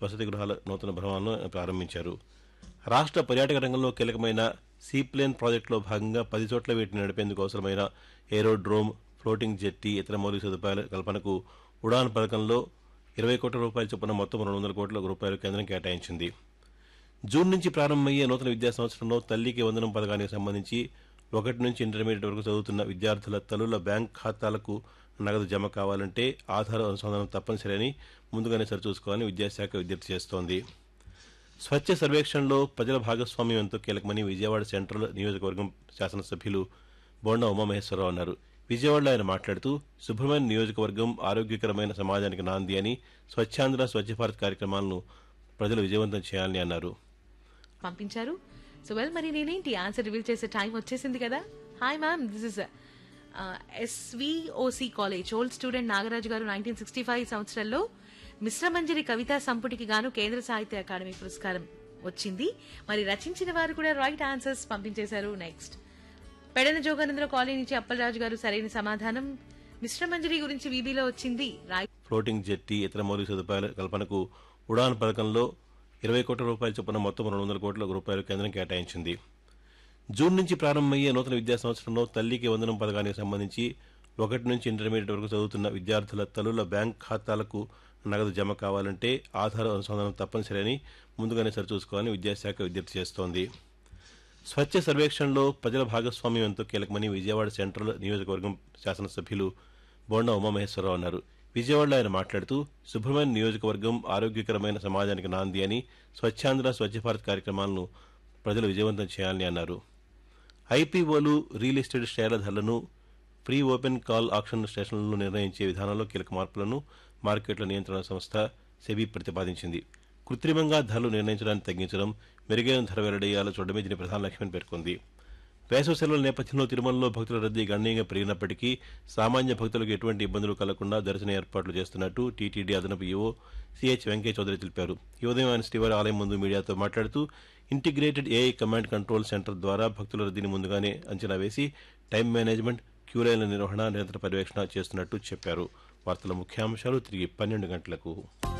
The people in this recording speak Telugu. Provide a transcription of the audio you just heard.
వసతి గృహాల నూతన భవనాలను ప్రారంభించారు రాష్ట్ర పర్యాటక రంగంలో కీలకమైన సీప్లేన్ ప్రాజెక్టులో భాగంగా పది చోట్ల వీటిని నడిపేందుకు అవసరమైన ఏరోడ్రోమ్ ఫ్లోటింగ్ జెట్టి ఇతర మౌలిక సదుపాయాల కల్పనకు ఉడాన్ పథకంలో ఇరవై కోట్ల రూపాయల చొప్పున మొత్తం రెండు వందల కోట్ల రూపాయలు కేంద్రం కేటాయించింది జూన్ నుంచి ప్రారంభమయ్యే నూతన విద్యా సంవత్సరంలో తల్లికి వందనం పథకానికి సంబంధించి ఒకటి నుంచి ఇంటర్మీడియట్ వరకు చదువుతున్న విద్యార్థుల తల్లుల బ్యాంక్ ఖాతాలకు నగదు జమ కావాలంటే ఆధార్ అనుసంధానం తప్పనిసరి అని ముందుగానే సరిచూసుకోవాలని విద్యాశాఖ విజ్ఞప్తి చేస్తోంది స్వచ్ఛ సర్వేక్షణలో ప్రజల భాగస్వామ్యం ఎంతో కీలకమని విజయవాడ సెంట్రల్ నియోజకవర్గం శాసనసభ్యులు బోండా ఉమామహేశ్వరరావు అన్నారు విజయవాడలో ఆయన మాట్లాడుతూ సుబ్రహ్మణ్య నియోజకవర్గం ఆరోగ్యకరమైన సమాజానికి నాంది అని స్వచ్ఛాంధ్ర స్వచ్ఛ భారత్ కార్యక్రమాలను ప్రజలు విజయవంతం చేయాలని అన్నారు పంపించారు సో వెల్ మరి నేనేంటి ఆన్సర్ రివీల్ చేసే టైం వచ్చేసింది కదా hi ma'am this is SVOC college old student Nagaraju garu nineteen sixty five సంవత్సరంలో మిశ్రమంజరి కవితా సంపుటికి గాను కేంద్ర సాహిత్య అకాడమీ పురస్కారం వచ్చింది మరి రచించిన వారు కూడా రైట్ ఆన్సర్స్ పంపించేశారు నెక్స్ట్ పెడన జోగానంద్ర కాలనీ నుంచి అప్పలరాజు గారు సరైన సమాధానం మిశ్రమంజరి గురించి వీబీలో వచ్చింది రైట్ ఫ్లోటింగ్ జెట్టి ఇతర మౌలిక సదుపాయాల కల్పనకు ఉడాన్ పథకంలో ఇరవై కోట్ల రూపాయల చొప్పున మొత్తం రెండు వందల కోట్ల రూపాయలు కేంద్రం కేటాయించింది జూన్ నుంచి ప్రారంభమయ్యే నూతన విద్యా సంవత్సరంలో తల్లికి వందనం పథకానికి సంబంధించి ఒకటి నుంచి ఇంటర్మీడియట్ వరకు చదువుతున్న విద్యార్థుల తల్లుల బ్యాంక్ ఖాతాలకు నగదు జమ కావాలంటే ఆధార్ అనుసంధానం తప్పనిసరి అని ముందుగానే సరిచూసుకోవాలని విద్యాశాఖ విజ్ఞప్తి చేస్తోంది స్వచ్ఛ సర్వేక్షణలో ప్రజల భాగస్వామ్యం ఎంతో కీలకమని విజయవాడ సెంట్రల్ నియోజకవర్గం శాసనసభ్యులు బోండా ఉమామహేశ్వరరావు అన్నారు విజయవాడలో ఆయన మాట్లాడుతూ సుబ్రహ్మణ్య నియోజకవర్గం ఆరోగ్యకరమైన సమాజానికి నాంది అని స్వచ్ఛాంధ్ర స్వచ్ఛ భారత్ కార్యక్రమాలను ప్రజలు విజయవంతం చేయాలని అన్నారు ఐపీఓలు రియల్ ఎస్టేట్ షేర్ల ధరలను ఫ్రీ ఓపెన్ కాల్ ఆక్షన్ స్టేషన్లను నిర్ణయించే విధానంలో కీలక మార్పులను మార్కెట్ల నియంత్రణ సంస్థ సెబీ ప్రతిపాదించింది కృత్రిమంగా ధరలు నిర్ణయించడాన్ని తగ్గించడం మెరుగైన ధర వెల్లడేయాలో చూడడమే దీని ప్రధాన లక్ష్యమని పేర్కొంది వేసవి సెలవుల నేపథ్యంలో తిరుమలలో భక్తుల రద్దీ గణనీయంగా పెరిగినప్పటికీ సామాన్య భక్తులకు ఎటువంటి ఇబ్బందులు కలగకుండా దర్శన ఏర్పాట్లు చేస్తున్నట్టు టీటీడీ అదనపు ఈవో సిహెచ్ వెంకయ్య చౌదరి తెలిపారు ఈ ఉదయం ఆయన శ్రీవారి ఆలయం ముందు మీడియాతో మాట్లాడుతూ integrated AI command control center ద్వారా భక్తుల రద్దీని ముందుగానే అంచనా వేసి టైం మేనేజ్మెంట్ క్యూలైన్ల నిర్వహణ నిరంతర పర్యవేక్షణ చేస్తున్నట్టు చెప్పారు వార్తల ముఖ్యాంశాలు తిరిగి పన్నెండు గంటలకు